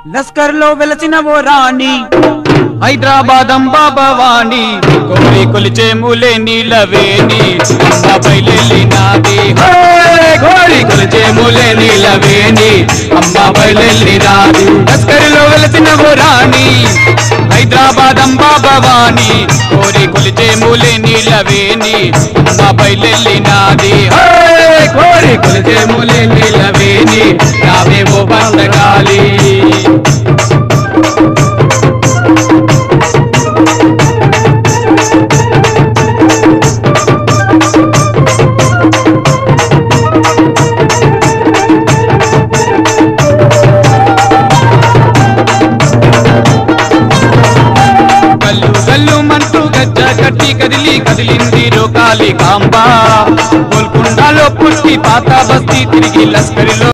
లస్కర్ లో వెలసిన ఓ రాణి హైదరాబాద్ అంబా భవాని కోరి కొలిచే మూలే నీలవేణి అమ్మాపై నాది కోరి కొలిచే మూలే నీలవేణి అమ్మాపై నాది లస్కర్ లో వెలసిన ఓ రాణి హైదరాబాద్ అంబా భవాని కోరి కొలిచే మూలే నీలవేణి అమ్మాపై నాది కోరి కొలిచే మూలే నీలవేణి నావేవో బందగాలి కల్లు కల్లు మంటూ గజ్జ కట్టి కదిలి కదిలింది రోకాలి కాంబా గోల్కొండలో పుట్టి పాత బస్తీ తిరిగి లస్కరిలో